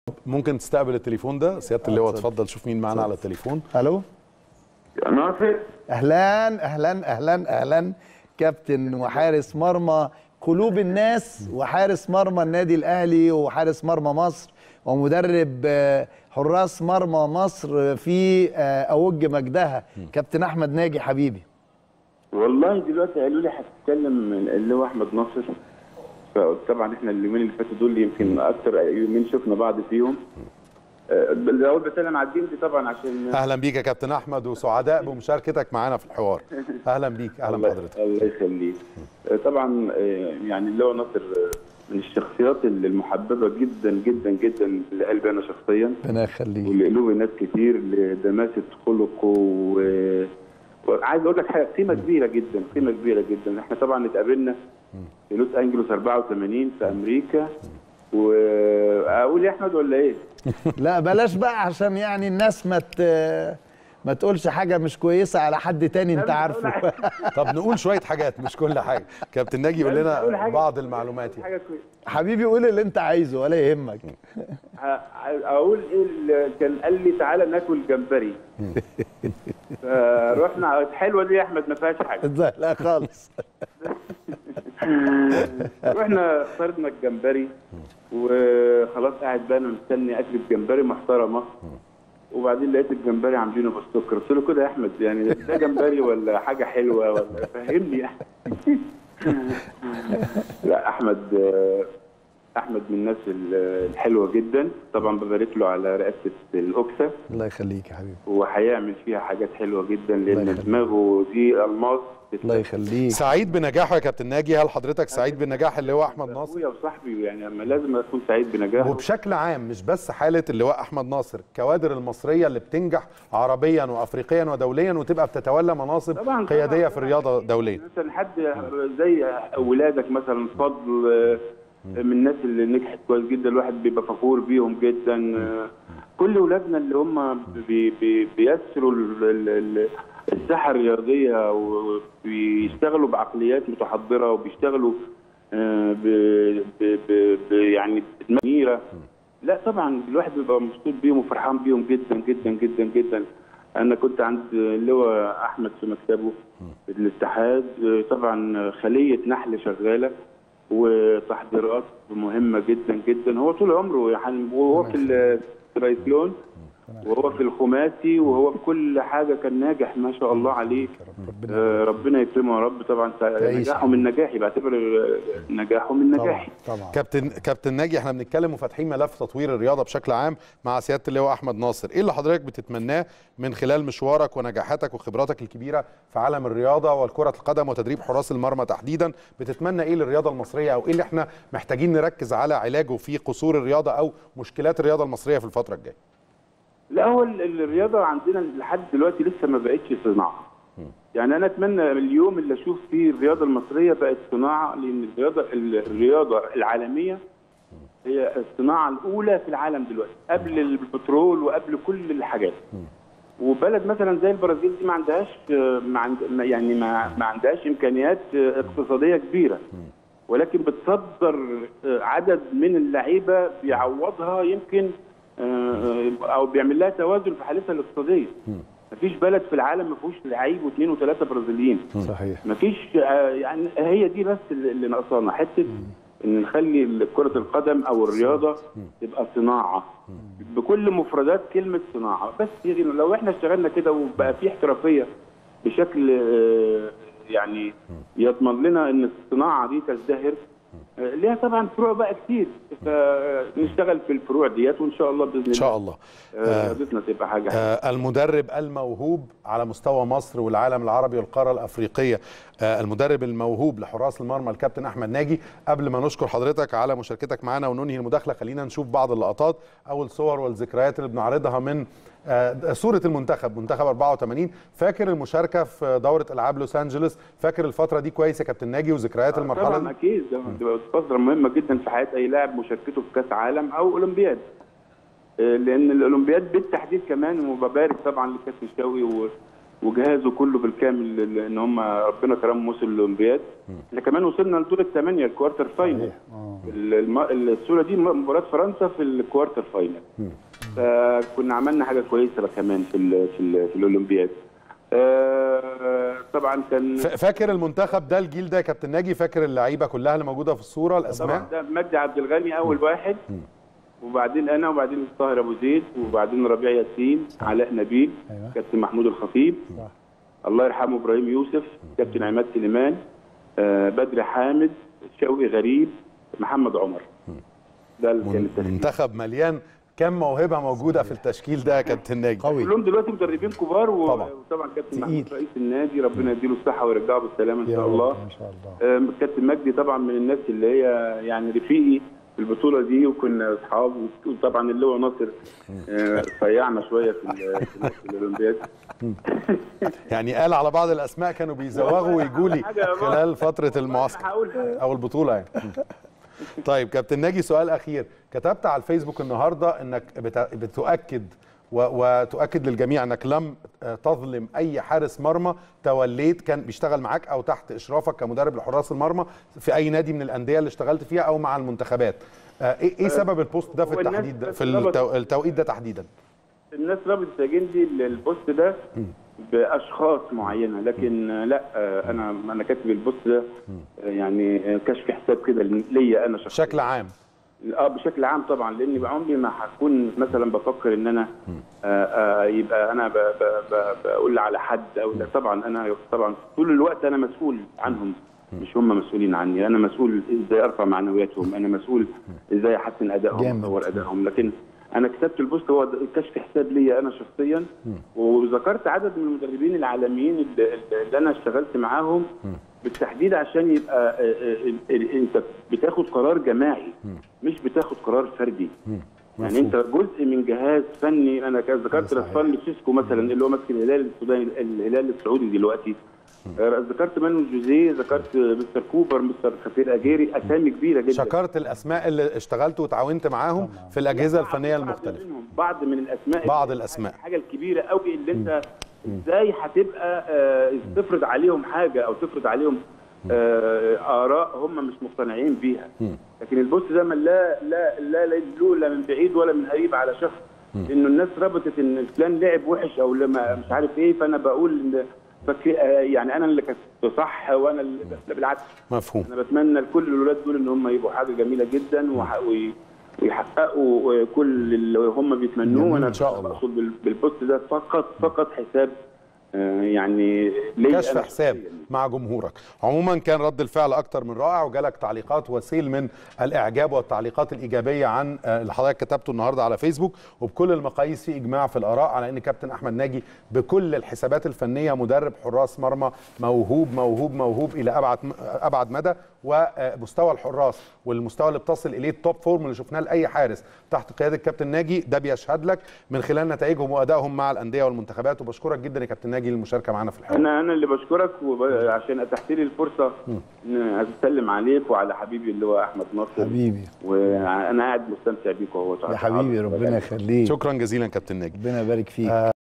ممكن تستقبل التليفون ده سياده اللواء اتفضل شوف مين معانا على التليفون الو ناصر اهلا اهلا اهلا اهلا كابتن وحارس مرمى قلوب الناس وحارس مرمى النادي الاهلي وحارس مرمى مصر ومدرب آه، حراس مرمى مصر في آه، اوج مجدها كابتن احمد ناجي حبيبي والله دلوقتي قالوا لي هتتكلم اللي هو احمد ناصر فطبعا احنا اليومين اللي فاتوا دول يمكن اكتر يومين شفنا بعض فيهم آه، الاول بسلم على الدين دي طبعا عشان اهلا بيك يا كابتن احمد وسعداء بمشاركتك معانا في الحوار اهلا بيك اهلا الله- بحضرتك الله يخليك آه، طبعا آه، يعني اللي هو ناصر آه، من الشخصيات المحببه جدا جدا جدا لقلبي انا شخصيا ربنا يخليك ولقلوب ناس كتير لدماسه خلقه و... وعايز اقول لك حاجه قيمه كبيره جدا قيمه كبيره جدا احنا طبعا اتقابلنا في لوس انجلوس 84 في امريكا واقول يا احمد ولا ايه؟ لا بلاش بقى عشان يعني الناس ما ت- ما تقولش حاجه مش كويسه على حد تاني انت عارفه طب نقول شويه حاجات مش كل حاجه كابتن ناجي يقول لا، أقول لنا حاجة. بعض المعلومات يعني. حاجه كويسه حبيبي قول اللي انت عايزه ولا يهمك ه- اقول ايه اللي كان قال لي تعالى ناكل جمبري فرحنا حلوه دي يا احمد ما فيهاش حاجه لا لا خالص رحنا اخترنا الجمبري وخلاص قاعد بقى انا مستني اكل جمبري محترمه وبعدين لقيت الجمبري عاملينه بالسكر قلت له كده يا احمد يعني ده جمبري ولا حاجه حلوه ولا فهمني يا احمد لا احمد احمد من الناس الحلوه جدا طبعا ببارك له على رئاسه الاوكسا الله يخليك يا حبيبي وهيعمل فيها حاجات حلوه جدا الله لان يخليك. دماغه دي الماس الله يخليك سعيد بنجاحه يا كابتن ناجي هل حضرتك سعيد بالنجاح اللي هو احمد ناصر اخويا وصاحبي يعني أما لازم اكون سعيد بنجاحه وبشكل عام مش بس حاله اللواء احمد ناصر كوادر المصريه اللي بتنجح عربيا وافريقيا ودوليا وتبقى بتتولى مناصب طبعاً، قياديه طبعاً. في الرياضه دوليا مثلا حد زي ولادك مثلا فضل آه، من الناس اللي نجحت كويس جدا الواحد بيبقى فخور بيهم جدا آه، كل ولادنا اللي هم بي بي بيسروا ال- ال- ال- الساحه الرياضيه وبيشتغلوا بعقليات متحضره وبيشتغلوا آه، ب ب ب ب يعني بدماغ كبيره لا طبعا الواحد بيبقى مبسوط بيهم وفرحان بيهم جدا جدا جدا جدا انا كنت عند اللواء احمد في مكتبه في الاتحاد طبعا خليه نحل شغاله وتحضيرات مهمه جدا جدا هو طول عمره يعني وهو في الترايثلون وهو في الخماسي وهو في كل حاجه كان ناجح ما شاء الله عليه آه، ربنا يكرمه يا رب طبعا تعيش. نجاحه من نجاحي بعتبر آه، نجاحه من طبعا نجاحي طبعا كابتن كابتن ناجي احنا بنتكلم وفاتحين ملف تطوير الرياضه بشكل عام مع سياده اللواء احمد ناصر ايه اللي حضرتك بتتمناه من خلال مشوارك ونجاحاتك وخبراتك الكبيره في عالم الرياضه والكره القدم وتدريب حراس المرمى تحديدا بتتمنى ايه للرياضه المصريه او ايه اللي احنا محتاجين نركز على علاجه في قصور الرياضه او مشكلات الرياضه المصريه في الفتره الجايه لا هو ال- الرياضه عندنا لحد دلوقتي لسه ما بقتش صناعه يعني انا اتمنى اليوم اللي اشوف فيه الرياضه المصريه بقت صناعه لان الرياضه الرياضه العالميه هي الصناعه الاولى في العالم دلوقتي قبل البترول وقبل كل الحاجات وبلد مثلا زي البرازيل دي ما عندهاش ما عند ما- يعني ما, ما عندهاش امكانيات اقتصاديه كبيره ولكن بتصدر عدد من اللعيبه بيعوضها يمكن آه، او بيعمل لها توازن في حالتها الاقتصاديه مفيش بلد في العالم ما فيهوش لعيب واثنين وثلاثه برازيليين صحيح مفيش آه، يعني هي دي بس اللي اللي ناقصانا حته ان نخلي كره القدم او الرياضه تبقى صناعه بكل مفردات كلمه صناعه بس يعني لو احنا اشتغلنا كده وبقى في احترافيه بشكل آه، يعني يضمن لنا ان الصناعه دي تزدهر آه، ليها طبعا فروع بقى كتير فنشتغل في الفروع ديت وان شاء الله باذن الله ان شاء الله آه، رياضتنا تبقى حاجه حلوة. آه، المدرب الموهوب على مستوى مصر والعالم العربي والقاره الافريقيه آه، المدرب الموهوب لحراس المرمى الكابتن احمد ناجي قبل ما نشكر حضرتك على مشاركتك معنا وننهي المداخله خلينا نشوف بعض اللقطات او الصور والذكريات اللي بنعرضها من آه، صوره المنتخب منتخب 84 فاكر المشاركه في دوره العاب لوس انجلوس فاكر الفتره دي كويس يا كابتن ناجي وذكريات المرحله طبعا دي اكيد ده بتبقى فتره مهمه جدا في حياه اي لاعب مشاركته في كاس عالم او اولمبياد آه، لان الاولمبياد بالتحديد كمان وببارك طبعا لكابتن شوقي و- وجهازه كله بالكامل ل- ان هم ربنا كرمهم وصلوا الاولمبياد احنا كمان وصلنا لدور الثمانيه الكوارتر فاينل الم- الصوره دي مباراه فرنسا في الكوارتر فاينل فكنا عملنا حاجه كويسه بقى كمان في ال في, ال في الاولمبياد آه، طبعا كان ف- فاكر المنتخب ده الجيل ده يا كابتن ناجي فاكر اللعيبه كلها اللي موجوده في الصوره طبعا الاسماء ده مجدي عبد الغني اول واحد وبعدين انا وبعدين الطاهر ابو زيد وبعدين ربيع ياسين علاء نبيل أيوة. كابتن محمود الخطيب صح. الله يرحمه ابراهيم يوسف كابتن عماد سليمان آه، بدر حامد شوقي غريب محمد عمر ده اللي كان التشكيل منتخب مليان كم موهبه موجوده في التشكيل ده يا كابتن ناجي قوي كلهم دلوقتي مدربين كبار و- طبعا. وطبعا كابتن تقيل. محمود رئيس النادي ربنا يديله الصحه ويرجعه بالسلامه ان يا شاء رب، الله ان شاء الله آم، كابتن مجدي طبعا من الناس اللي هي يعني رفيقي في البطوله دي وكنا اصحاب وطبعا اللي هو ناصر آه، صيعنا شويه في ال- في, في الاولمبياد يعني قال على بعض الاسماء كانوا بيزوغوا ويجوا لي حاجة يا بابا. خلال فتره المعسكر هقولها او البطوله يعني طيب كابتن ناجي سؤال اخير كتبت على الفيسبوك النهارده انك بت- بتؤكد و- وتؤكد للجميع انك لم آه، تظلم اي حارس مرمى توليت كان بيشتغل معاك او تحت اشرافك كمدرب لحراس المرمى في اي نادي من الانديه اللي اشتغلت فيها او مع المنتخبات آه، ايه إيه سبب البوست ده في هو الناس التحديد ده بس في ربطت- التو- التوقيت ده تحديدا الناس رابط سجندي البوست ده باشخاص معينه لكن آه، لا آه، انا انا كاتب البوست ده آه، يعني آه، كشف حساب كده ليا انا شخصيا بشكل عام اه بشكل عام طبعا لاني عمري ما هكون مثلا بفكر ان انا آه آه يبقى انا ب ب ب بقول على حد او لا طبعا انا طبعا طول الوقت انا مسؤول عنهم مش هم مسؤولين عني انا مسؤول ازاي ارفع معنوياتهم انا مسؤول ازاي احسن ادائهم جامد. واطور ادائهم لكن انا كتبت البوست هو كشف حساب ليا انا شخصيا وذكرت عدد من المدربين العالميين اللي, اللي انا اشتغلت معاهم بالتحديد عشان يبقى آه، آه، آه، انت بتاخد قرار جماعي مش بتاخد قرار فردي يعني انت جزء من جهاز فني انا كان ذكرت صحيح. رسفان لوسيسكو مثلا اللي هو ماسك الهلال السوداني الهلال السعودي دلوقتي آه، ذكرت مانو جوزيه ذكرت مستر كوبر مستر خفير اجيري اسامي كبيره جدا شكرت الاسماء اللي اشتغلت وتعاونت معاهم في الاجهزه الفنيه بعض المختلفه منهم بعد من الاسماء بعض الأسماء. الحاجه الكبيره قوي اللي انت ازاي هتبقى آه، تفرض عليهم حاجه او تفرض عليهم آه، اراء هم مش مقتنعين بيها لكن البوست ده من لا لا لا لا يدلو لا من بعيد ولا من قريب على شخص انه الناس ربطت ان فلان لعب وحش او لما مش عارف ايه فانا بقول ان فك- آه، يعني انا اللي كنت صح وانا اللي لا بالعكس مفهوم انا بتمنى لكل الولاد دول ان هم يبقوا حاجه جميله جدا وح- وي- ويحققوا كل اللي هم بيتمنوه جميل، وانا إن شاء الله. بقصد بال- بالبوست ده فقط فقط حساب آه، يعني ليا كشف أنا حساب شخصياً. مع جمهورك عموما كان رد الفعل اكتر من رائع وجالك تعليقات وسيل من الاعجاب والتعليقات الايجابيه عن آه، اللي حضرتك كتبته النهارده على فيسبوك وبكل المقاييس في اجماع في الاراء على ان كابتن احمد ناجي بكل الحسابات الفنيه مدرب حراس مرمى موهوب موهوب موهوب الى ابعد ابعد مدى ومستوى الحراس والمستوى اللي بتصل اليه التوب فورم اللي شفناه لاي حارس تحت قياده كابتن ناجي ده بيشهد لك من خلال نتائجهم وادائهم مع الانديه والمنتخبات وبشكرك جدا يا كابتن ناجي للمشاركه معنا في الحوار انا انا اللي بشكرك وب... عشان اتحت لي الفرصه ان اسلم عليك وعلى حبيبي اللي هو احمد ناصر حبيبي وانا قاعد مستمتع بيك اهو يا حبيبي ربنا يخليك شكرا جزيلا كابتن ناجي ربنا يبارك فيك